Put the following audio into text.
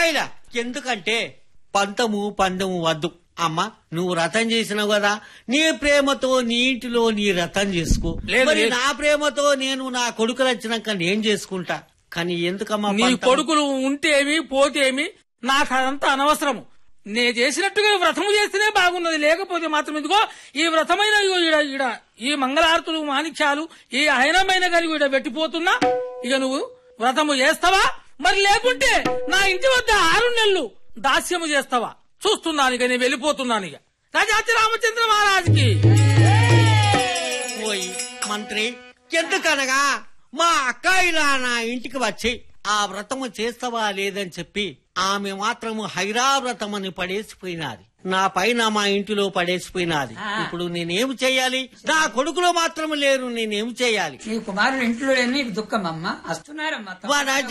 అక్కాయిలా ఎందుకంటే పంతము పందము వద్దు అమ్మా నువ్వు రథం చేసినావు కదా నీ ప్రేమతో నీ ఇంటిలో నీ రథం చేసుకో లేదు, మరి లేదు. నా ప్రేమతో నేను నా కొడుకులు వచ్చినాక నేను చేసుకుంటా కానీ ఎందుకమ్మా నీ పంతం? కొడుకులు ఉంటేమి పోతేమి నాకు అదంతా అనవసరము నే చేసినట్టుగా వ్రతము చేస్తేనే బాగున్నది లేకపోతే మాత్రం ఇదిగో ఈ వ్రతమైన ఇగో ఈడ ఈడ ఈ మంగళారతులు మాణిక్యాలు ఈ అయనమైన కలిగి ఈడ పెట్టిపోతున్నా ఇక నువ్వు వ్రతము చేస్తావా మరి లేకుంటే నా ఇంటి వద్ద ఆరు నెలలు దాస్యము చేస్తావా చూస్తున్నాను ఇక నేను వెళ్ళిపోతున్నాను ఇక రాజాతి రామచంద్ర మహారాజుకి పోయి మంత్రి ఎందుకనగా మా అక్కాయిలా నా ఇంటికి వచ్చి ఆ వ్రతము చేస్తావా లేదని చెప్పి ఆమె మాత్రము హైరా వ్రతం అని పడేసిపోయినాది నా పైన మా ఇంటిలో పడేసిపోయినాది ఇప్పుడు నేనేం చేయాలి నా కొడుకులో మాత్రం లేరు నేనేం చేయాలి నీ కుమారుడు ఇంట్లో లేని నీకు దుఃఖం అమ్మా వస్తున్నారమ్మా వాడు